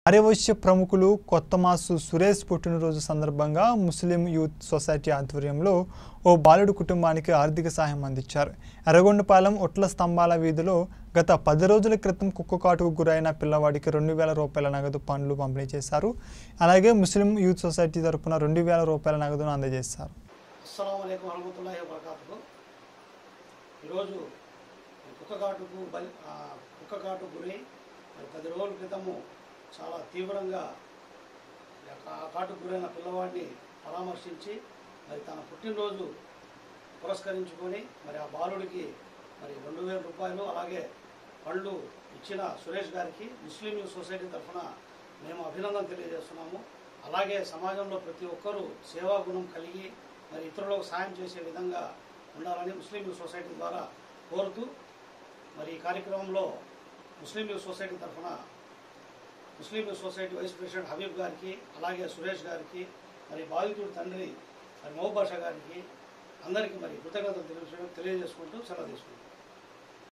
ఆర్యవైశ్య ప్రముఖులు కొత్తమాసు సురేష్ పుట్టినరోజు సందర్భంగా ముస్లిం యూత్ సొసైటీ ఆధ్వర్యంలో ఓ బాలుడు కుటుంబానికి ఆర్థిక సహాయం అందించారు ఎర్రగొండపాలెం ఒట్ల స్తంభాల వీధిలో గత పది రోజుల క్రితం కుక్క కాటుకు గురైన పిల్లవాడికి రెండు వేల రూపాయల నగదు పండ్లు పంపిణీ చేశారు అలాగే ముస్లిం యూత్ సొసైటీ తరపున రెండు వేల రూపాయల నగదును అందజేశారు అస్సలం అయికం వరహమతుల్లాహి వబర్కాతుహు ఈరోజు ఈ కుక్కకాటుకు బలి ఆ, కుక్కకాటు గురై మరి పది రోజుల క్రితము చాలా తీవ్రంగా ఆ కాటుకు గురైన పిల్లవాడిని పరామర్శించి మరి తన పుట్టినరోజు పురస్కరించుకొని మరి ఆ బాలుడికి మరి రెండు వేల రూపాయలు అలాగే పళ్ళు ఇచ్చిన సురేష్ గారికి ముస్లిం యూత్ సొసైటీ తరఫున మేము అభినందన తెలియజేస్తున్నాము అలాగే సమాజంలో ప్రతి ఒక్కరూ సేవా గుణం కలిగి మరి ఇతరులకు సాయం చేసే విధంగా ఉండాలని ముస్లిం యూత్ సొసైటీ ద్వారా కోరుతూ మరి ఈ కార్యక్రమంలో ముస్లిం యూత్ సొసైటీ తరఫున Muslim youth society vice president Habib గారికి అలాగే సురేష్ గారికి మరి బాధితుడి తండ్రి మరి మహబాషా గారికి అందరికీ మరి కృతజ్ఞతలు తెలియజేసుకుంటూ సెలవు తీసుకుంటాం